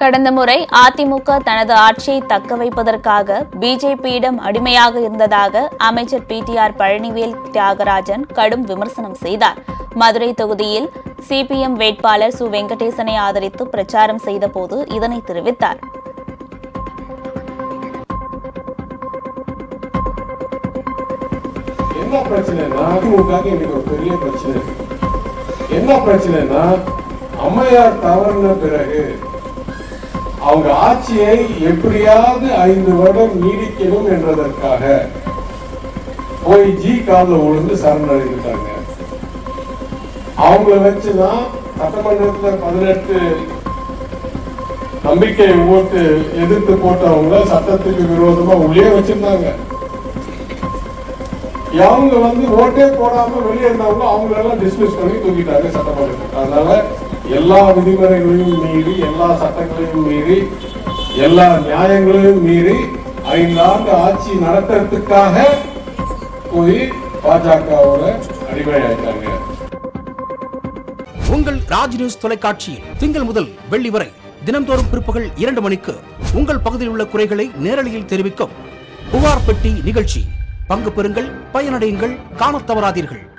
கடந்த முறை அதிமுக தனது ஆட்சியை தக்க வைப்பதற்காக பிஜேபியிடம் அடிமையாக இருந்ததாக அமைச்சர் பிடிஆர் பழனிவேல் தியாகராஜன் கடும் விமர்சனம் செய்தார் மதுரை தொகுதியில் சிபிஎம் வேட்பாளர் சு வெங்கடேசனை ஆதரித்து பிரச்சாரம் செய்தபோது இதனை தெரிவித்தார் என்ன பிரச்சனைனா திமுகவுக்கு இன்னைக்கு ஒரு பெரிய பிரச்சனை இருக்கு. என்ன பிரச்சனைனா அம்மையார் தவறின பிறகு அவங்க ஆட்சியை எப்படியாவது ஐந்து வருடம் நீடிக்கணும் என்றதற்காக போய் ஜி கால விழுந்து சரணடைந்துட்டாங்க அவங்கள வச்சுதான் சட்டமன்றத்துல பதினெட்டு நம்பிக்கை ஓட்டு எதிர்த்து போட்டவங்க சட்டத்துக்கு விரோதமா உள்ளே வச்சிருந்தாங்க அவங்க வந்து ஓட்டே போடாம வெளியே இருந்தவங்க அவங்களெல்லாம் டிஸ்மிஸ் பண்ணி தூக்கிட்டாங்க சட்டமன்றத்துக்கு அதனால எல்லா விதிமுறைகளையும் மீறி எல்லா சட்டங்களையும் மீறி எல்லா நியாயங்களையும் மீறி ஐந்து ஆண்டு ஆட்சி நடத்துறதுக்காக போய் பாஜகவோட அடிமையாயிட்டாங்க உங்கள் ராஜ் நியூஸ் தொலைக்காட்சியில் திங்கள் முதல் வெள்ளி வரை தினம்தோறும் பிற்பகல் இரண்டு மணிக்கு உங்கள் பகுதியில் உள்ள குறைகளை நேரலையில் தெரிவிக்கும் புகார் பெட்டி நிகழ்ச்சி பங்கு பெறுங்கள் பயனடையுங்கள் காணத் தவறாதீர்கள்